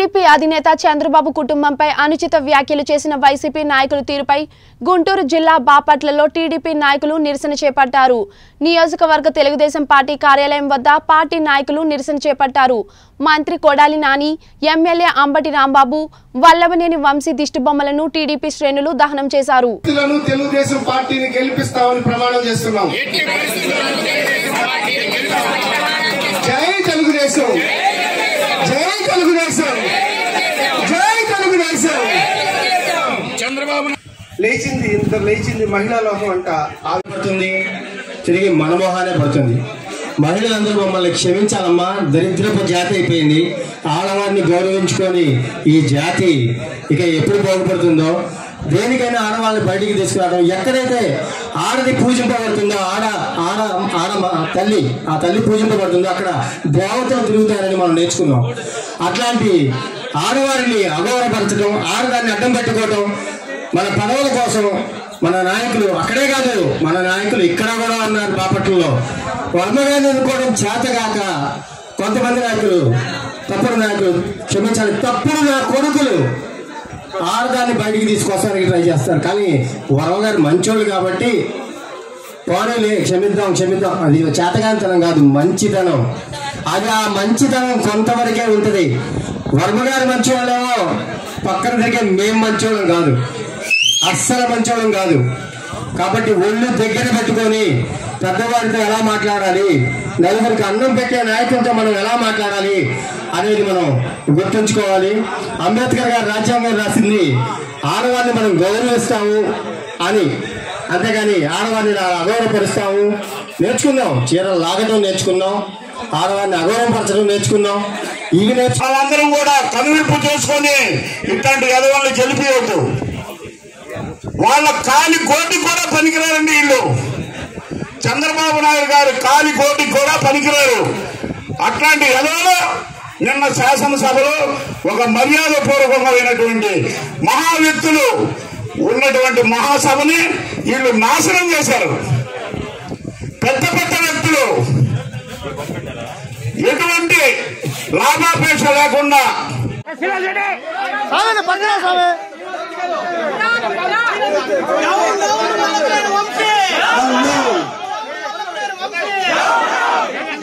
TDP అధినేత చంద్రబాబు కుటుంబంపై అనుచిత వ్యాఖ్యలు చేసిన వైసీపీ నాయకుల తీరుపై గుంటూరు జిల్లా బాపట్లలో టీడీపీ నాయకులు నిరసన చేపట్టారు నియోజకవర్గ తెలుగుదేశం పార్టీ కార్యాలయం వద్ద పార్టీ నాయకులు నిరసన చేపట్టారు మంత్రి కొడాలి నాని ఎమ్మెల్యే అంబటి రాంబాబు వల్లభనేని వంశీ దిష్టిబొమ్మలను టీడీపీ శ్రేణులు దహనం చేశారు వ్యక్తులను తెలుగుదేశం పార్టీని గెలిపిస్తామని ప్రమాణం చేస్తున్నాం జై తెలుగుదేశం జై తెలుగుదేశం జై తెలుగుదేశం చంద్రబాబు లేచింది ఇంత లేచింది మహిళా లోకం అంట పడుతుంది తిరిగి మనమోహానే పడుతుంది మహిళలందరూ మమ్మల్ని క్షమించాలమ్మా దరిద్రపు జాతి అయిపోయింది ఆడవారిని గౌరవించుకొని ఈ జాతి ఇక ఎప్పుడు బాగుపడుతుందో దేనికైనా ఆడవాళ్ళని బయటికి తీసుకురావడం ఎక్కడైతే ఆడది పూజింపబడుతుందో ఆడ ఆడ ఆడ మ- తల్లి ఆ తల్లి పూజింపబడుతుందో అక్కడ దేవతలు తిరుగుతారని మనం నేర్చుకున్నాం అట్లాంటి ఆడవారిని అగౌరవపరచడం ఆడదాన్ని అడ్డం పెట్టుకోవడం మన పదవుల కోసం మన నాయకులు అక్కడే కాదు మన నాయకులు ఇక్కడ కూడా ఉన్నారు బాపట్లలో వర్మగారిని అనుకోవడం చేతగాక కొంతమంది నాయకులు తప్పుడు నాయకులు క్షమించాలి తప్పుడు నా కొడుకులు ఆడదాన్ని బయటికి తీసుకొస్తానికి ట్రై చేస్తారు కానీ వరవ గారు మంచోళ్ళు కాబట్టి పోనీలే క్షమిద్దాం క్షమిద్దాం అది చేతగానితనం కాదు మంచితనం అది ఆ మంచితనం కొంతవరకే ఉంటుంది వర్మగారు మంచివాళ్ళేమో పక్కన దగ్గర మేం మంచోళ్ళం కాదు అస్సలు మంచోళ్ళం కాదు కాబట్టి ఒళ్ళు దగ్గర పెట్టుకొని పెద్దవారితో ఎలా మాట్లాడాలి నలుగురికి అన్నం పెట్టే నాయకులతో మనం ఎలా మాట్లాడాలి అనేది మనం గుర్తుంచుకోవాలి అంబేద్కర్ గారు రాజ్యాంగం రాసింది ఆడవారిని మనం గౌరవిస్తాము అని అంతేగాని ఆడవారిని ఇలా అగౌరవపరుస్తాము నేర్చుకుందాం చీరలు లాగడం నేర్చుకుందాం ఆడవారిని అగౌరవపరచడం నేర్చుకుందాం ఇవి నేర్చు వాళ్ళందరం కూడా కనువిప్పు చేసుకొని ఇట్లాంటి ఎదవాళ్ళు గెలిపియవద్దు వాళ్ళ కాలి కోటి కూడా పనికిరారండి వీళ్ళు చంద్రబాబు నాయుడు గారు కాలి కోటి కూడా పనికిరారు అట్లాంటి ఎదవలు నిన్న శాసనసభలో ఒక మర్యాద పూర్వకమైనటువంటి మహా వ్యక్తులు ఉన్నటువంటి మహాసభని వీళ్ళు నాశనం చేశారు పెద్ద పెద్ద వ్యక్తులు ఎటువంటి లాభాపేక్ష లేకుండా వంశీ